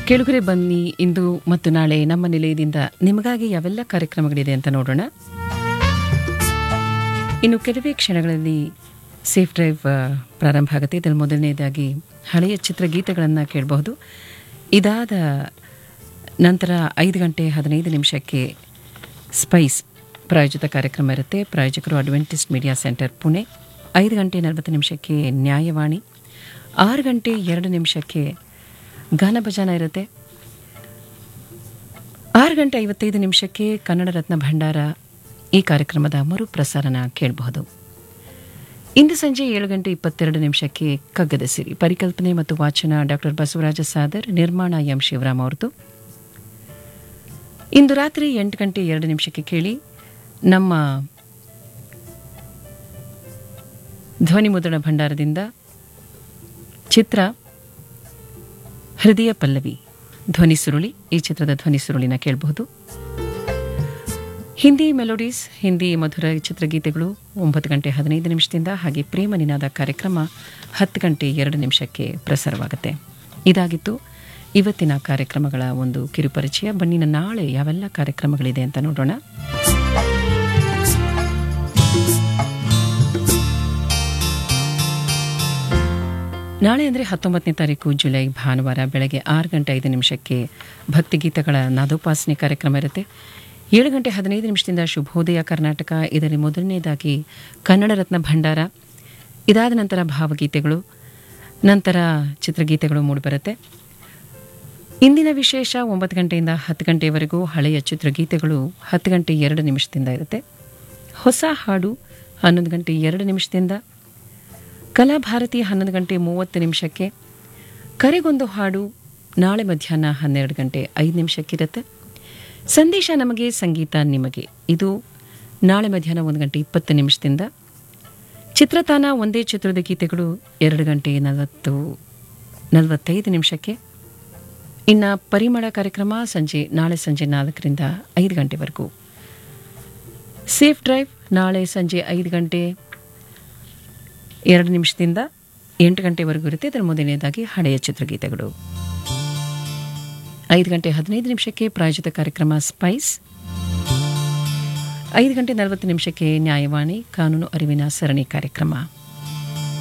ಕೆಳಗರೆ ಬನ್ನಿ ಇಂದು ಮತ್ತು ನಾಳೆ ನಮ್ಮ ನಿಲಯದಿಂದ ನಿಮಗಾಗಿ ಯಾವೆಲ್ಲ ಕಾರ್ಯಕ್ರಮಗಳಿದೆ ಅಂತ ನೋಡೋಣ ಇನ್ನು ಕೆಲವೇ ಕ್ಷಣಗಳಲ್ಲಿ ಸೇಫ್ ಡ್ರೈವ್ ಆ, ಪ್ರಾರಂಭ ಆಗುತ್ತೆ ಇದರಲ್ಲಿ ಮೊದಲನೇದಾಗಿ ಹಳೆಯ ಚಿತ್ರಗೀತೆಗಳನ್ನು ಕೇಳಬಹುದು ಇದಾದ ನಂತರ ಐದು ಗಂಟೆ ಹದಿನೈದು ನಿಮಿಷಕ್ಕೆ ಸ್ಪೈಸ್ ಪ್ರಾಯೋಜಿತ ಕಾರ್ಯಕ್ರಮ ಇರುತ್ತೆ ಪ್ರಾಯೋಜಕರು ಅಡ್ವೆಂಟಿಸ್ಟ್ ಮೀಡಿಯಾ ಸೆಂಟರ್ ಪುಣೆ ಐದು ಗಂಟೆ ನಲವತ್ತು ನಿಮಿಷಕ್ಕೆ ನ್ಯಾಯವಾಣಿ ಆರು ಗಂಟೆ ಎರಡು ನಿಮಿಷಕ್ಕೆ ಗಾನ ಭಜನ ಇರುತ್ತೆ ಆರು ಗಂಟೆ ಐವತ್ತೈದು ನಿಮಿಷಕ್ಕೆ ಕನ್ನಡ ರತ್ನ ಭಂಡಾರ ಈ ಕಾರ್ಯಕ್ರಮದ ಮರುಪ್ರಸಾರನ ಕೇಳಬಹುದು ಇಂದು ಸಂಜೆ ಏಳು ಗಂಟೆ ಇಪ್ಪತ್ತೆರಡು ನಿಮಿಷಕ್ಕೆ ಕಗ್ಗದ ಸಿರಿ ಪರಿಕಲ್ಪನೆ ಮತ್ತು ವಾಚನ ಡಾಕ್ಟರ್ ಬಸವರಾಜ ಸಾದರ್ ನಿರ್ಮಾಣ ಎಂ ಶಿವರಾಮ್ ಅವ್ರದ್ದು ಇಂದು ರಾತ್ರಿ ಎಂಟು ಗಂಟೆ ಎರಡು ನಿಮಿಷಕ್ಕೆ ಕೇಳಿ ನಮ್ಮ ಧ್ವನಿ ಮುದ್ರಣ ಭಂಡಾರದಿಂದ ಚಿತ್ರ ಹೃದಯ ಪಲ್ಲವಿ ಧ್ವನಿ ಸುರುಳಿ ಈ ಚಿತ್ರದ ಧ್ವನಿ ಸುರುಳಿನ ಕೇಳಬಹುದು ಹಿಂದಿ ಮೆಲೋಡೀಸ್ ಹಿಂದಿ ಮಧುರ ಚಿತ್ರಗೀತೆಗಳು ಒಂಬತ್ತು ಗಂಟೆ ಹದಿನೈದು ನಿಮಿಷದಿಂದ ಹಾಗೆ ಪ್ರೇಮ ನಿನಾದ ಕಾರ್ಯಕ್ರಮ ಹತ್ತು ಗಂಟೆ ಎರಡು ನಿಮಿಷಕ್ಕೆ ಪ್ರಸಾರವಾಗುತ್ತೆ ಇದಾಗಿತ್ತು ಇವತ್ತಿನ ಕಾರ್ಯಕ್ರಮಗಳ ಒಂದು ಕಿರುಪರಿಚಯ ಬನ್ನಿನ ನಾಳೆ ಯಾವೆಲ್ಲ ಕಾರ್ಯಕ್ರಮಗಳಿದೆ ಅಂತ ನೋಡೋಣ ನಾಳೆ ಅಂದರೆ ಹತ್ತೊಂಬತ್ತನೇ ತಾರೀಕು ಜುಲೈ ಭಾನುವಾರ ಬೆಳಗ್ಗೆ ಆರು ಗಂಟೆ ಐದು ನಿಮಿಷಕ್ಕೆ ಭಕ್ತಿಗೀತೆಗಳ ನಾದೋಪಾಸನೆ ಕಾರ್ಯಕ್ರಮ ಇರುತ್ತೆ ಏಳು ಗಂಟೆ ಹದಿನೈದು ನಿಮಿಷದಿಂದ ಶುಭೋದಯ ಕರ್ನಾಟಕ ಇದರಲ್ಲಿ ಮೊದಲನೇದಾಗಿ ಕನ್ನಡ ರತ್ನ ಭಂಡಾರ ಇದಾದ ನಂತರ ಭಾವಗೀತೆಗಳು ನಂತರ ಚಿತ್ರಗೀತೆಗಳು ಮೂಡಿಬರುತ್ತೆ ಇಂದಿನ ವಿಶೇಷ ಒಂಬತ್ತು ಗಂಟೆಯಿಂದ ಹತ್ತು ಗಂಟೆಯವರೆಗೂ ಹಳೆಯ ಚಿತ್ರಗೀತೆಗಳು ಹತ್ತು ಗಂಟೆ ಎರಡು ನಿಮಿಷದಿಂದ ಇರುತ್ತೆ ಹೊಸ ಹಾಡು ಹನ್ನೊಂದು ಗಂಟೆ ಎರಡು ನಿಮಿಷದಿಂದ ಕಲಾಭಾರತಿ ಹನ್ನೊಂದು ಗಂಟೆ ಮೂವತ್ತು ನಿಮಿಷಕ್ಕೆ ಕರೆಗೊಂದು ಹಾಡು ನಾಳೆ ಮಧ್ಯಾಹ್ನ ಹನ್ನೆರಡು ಗಂಟೆ ಐದು ನಿಮಿಷಕ್ಕಿರುತ್ತೆ ಸಂದೇಶ ನಮಗೆ ಸಂಗೀತ ನಿಮಗೆ ಇದು ನಾಳೆ ಮಧ್ಯಾಹ್ನ ಒಂದು ಗಂಟೆ ಇಪ್ಪತ್ತು ನಿಮಿಷದಿಂದ ಚಿತ್ರತಾನ ಒಂದೇ ಚಿತ್ರದ ಗೀತೆಗಳು ಎರಡು ಗಂಟೆ ನಲವತ್ತು ನಲವತ್ತೈದು ನಿಮಿಷಕ್ಕೆ ಇನ್ನು ಪರಿಮಳ ಕಾರ್ಯಕ್ರಮ ಸಂಜೆ ನಾಳೆ ಸಂಜೆ ನಾಲ್ಕರಿಂದ ಐದು ಗಂಟೆವರೆಗೂ ಸೇಫ್ ಡ್ರೈವ್ ನಾಳೆ ಸಂಜೆ ಐದು ಗಂಟೆ ಎರಡು ನಿಮಿಷದಿಂದ ಎಂಟು ಗಂಟೆವರೆಗೂ ಇರುತ್ತೆ ಇದರ ಮೊದಲನೇದಾಗಿ ಹಳೆಯ ಚಿತ್ರಗೀತೆಗಳು ಐದು ಗಂಟೆ ಹದಿನೈದು ನಿಮಿಷಕ್ಕೆ ಪ್ರಾಯೋಜಿತ ಕಾರ್ಯಕ್ರಮ ಸ್ಪೈಸ್ ಐದು ಗಂಟೆ ನಲವತ್ತು ನಿಮಿಷಕ್ಕೆ ನ್ಯಾಯವಾಣಿ ಕಾನೂನು ಅರಿವಿನ ಸರಣಿ ಕಾರ್ಯಕ್ರಮ